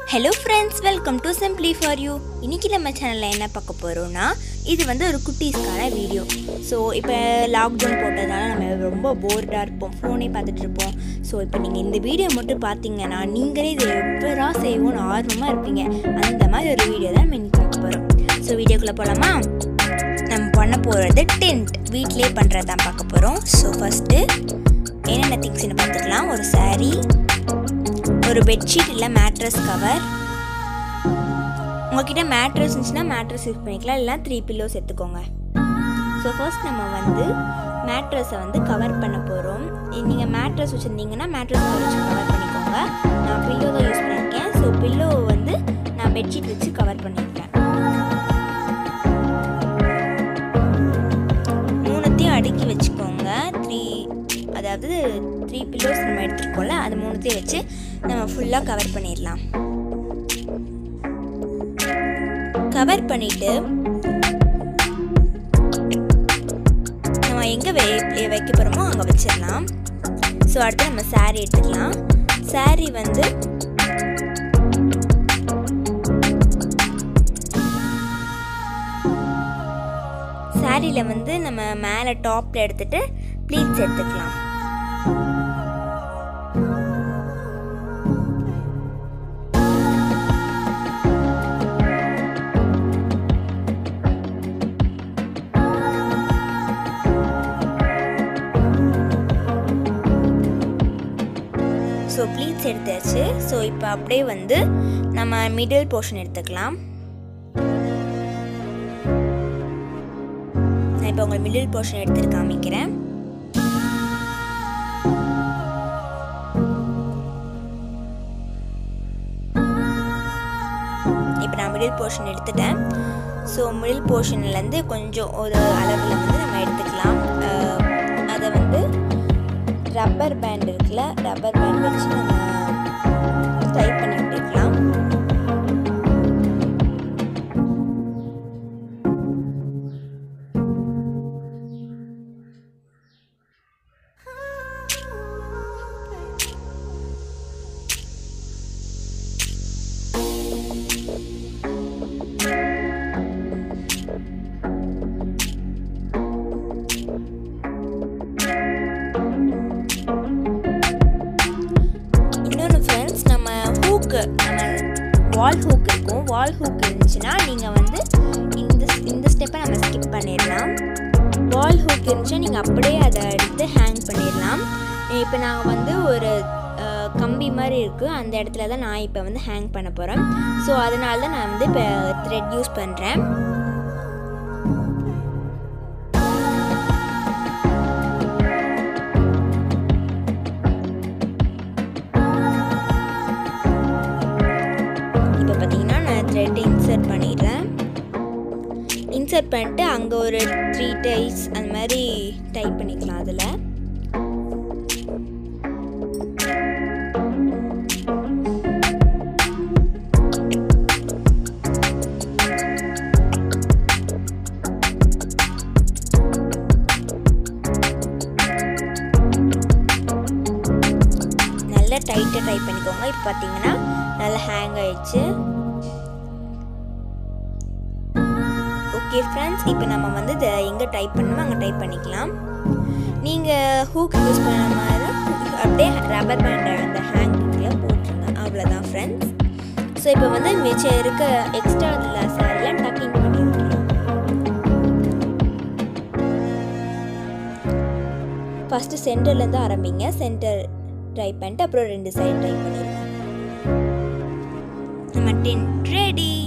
hello friends welcome to simply for you இன்னைக்கு நம்ம சேனலில் என்ன பார்க்க போகிறோம்னா இது வந்து ஒரு குட்டீஸ்க்கான வீடியோ ஸோ இப்போ லாக்டவுன் போட்டதால நம்ம ரொம்ப போர்டாக இருப்போம் ஃபோனே பார்த்துட்டு இருப்போம் ஸோ இப்போ நீங்கள் இந்த வீடியோ மட்டும் பார்த்தீங்கன்னா நீங்களே இதை எப்படா செய்வோம்னு ஆர்வமாக இருப்பீங்க அந்த மாதிரி ஒரு வீடியோ தான் நம்ம இன்னைக்கு பார்க்க போகிறோம் ஸோ வீடியோக்குள்ளே போகலாமா நம்ம பண்ண போகிறது டென்ட் வீட்டிலே பண்ணுறது தான் பார்க்க போகிறோம் ஸோ ஃபஸ்ட்டு என்னென்ன திங்ஸ்னு பார்த்துக்கலாம் ஒரு saree ஒரு பெட்ஷீட் இல்லை மேட்ரஸ் கவர் உங்ககிட்ட மேட்ரஸ் இருந்துச்சுன்னா மேட்ரஸ் யூஸ் பண்ணிக்கலாம் இல்லைனா த்ரீ பில்லோஸ் எடுத்துக்கோங்க ஸோ ஃபர்ஸ்ட் நம்ம வந்து மேட்ரஸை வந்து கவர் பண்ண போகிறோம் நீங்கள் மேட்ரஸ் வச்சுருந்தீங்கன்னா மேட்ரஸ் கவர் வச்சு கவர் பண்ணிக்கோங்க நான் பில்லோ தான் யூஸ் பண்ணியிருக்கேன் ஸோ பில்லோ வந்து நான் பெட்ஷீட் வச்சு கவர் பண்ணியிருக்கேன் மூணுத்தையும் அடுக்கி வச்சுக்கோங்க த்ரீ அதாவது த்ரீ பில்லோஸ் நம்ம எடுத்துருக்கோம்ல அது மூணுத்தையும் வச்சு நம்ம ஃபுல்லாக கவர் பண்ணிடலாம் கவர் பண்ணிட்டு நம்ம எங்கே வை வைக்க போகிறோமோ அங்கே வச்சிடலாம் ஸோ அடுத்து நம்ம saree எடுத்துக்கலாம் saree வந்து சாரியில் வந்து நம்ம மேலே டாப்பில் எடுத்துட்டு ப்ளீட்ஸ் எடுத்துக்கலாம் ஸோ ப்ளீட்ஸ் எடுத்தாச்சு ஸோ இப்போ அப்படியே வந்து நம்ம மிடில் போர்ஷன் எடுத்துக்கலாம் நான் இப்போ உங்களுக்கு மிடில் போர்ஷன் எடுத்து காமிக்கிறேன் இப்போ நான் மிடில் போர்ஷன் எடுத்துட்டேன் ஸோ மிடில் போர்ஷன்லேருந்து கொஞ்சம் ஒரு அளவில் வந்து நம்ம எடுத்துக்கலாம் அஹ், அதை வந்து ரப்பர் பேண்ட் இருக்குல்ல ரப்பர் பேண்ட் வச்சு நம்ம டைப் பண்ணி விட்டுக்கலாம் இன்னொன்று ஃப்ரெண்ட்ஸ் நம்ம ஹூக்கு நம்ம வால் ஹூக் இருக்கும் வால் ஹூக் இருந்துச்சுன்னா நீங்கள் வந்து இந்த இந்த ஸ்டெப்பை நம்ம ஸ்கிப் பண்ணிடலாம் வால் ஹூக் இருந்துச்சுன்னா நீங்கள் அப்படியே அதை எடுத்து ஹேங் பண்ணிடலாம் இப்போ நாங்கள் வந்து ஒரு அஹ், கம்பி மாதிரி இருக்குது அந்த இடத்துல தான் நான் இப்போ வந்து ஹேங் பண்ண போகிறேன் ஸோ அதனால தான் நான் வந்து இப்போ த்ரெட் யூஸ் பண்ணுறேன் இப்போ பார்த்தீங்கன்னா நான் த்ரெட் இன்சர்ட் பண்ணிடுறேன் இன்சர்ட் பண்ணிட்டு அங்கே ஒரு த்ரீ டைஸ் அந்த மாதிரி டைப் பண்ணிக்கலாம் அதில் நல்லா டைட்டாக டைப் பண்ணிக்கோங்க இப்போ பார்த்தீங்கன்னா நல்லா ஹேங் ஆயிடுச்சு ஓகே ஃப்ரெண்ட்ஸ் இப்போ நம்ம வந்து இதை எங்கே டைப் பண்ணணுமோ அங்கே டைப் பண்ணிக்கலாம் நீங்கள் ஹூக் யூஸ் பண்ண மாதிரி அப்படியே ரப்பர் பேண்டை அந்த ஹேங்கிங்கில் போட்டுருங்க அவ்வளோதான் ஃப்ரெண்ட்ஸ் ஸோ இப்போ வந்து மிச்சம் இருக்க எக்ஸ்ட்ரா சாரியெல்லாம் டக்கிங் பண்ணி விட்டுருலாம் ஃபஸ்ட்டு சென்டர்லேருந்து ஆரம்பிங்க சென்டர் டைப் பண்ணிட்டு அப்புறம் ரெண்டு சைடு டைப் பண்ணிடுங்க நம்ம டென்ட் ரெடி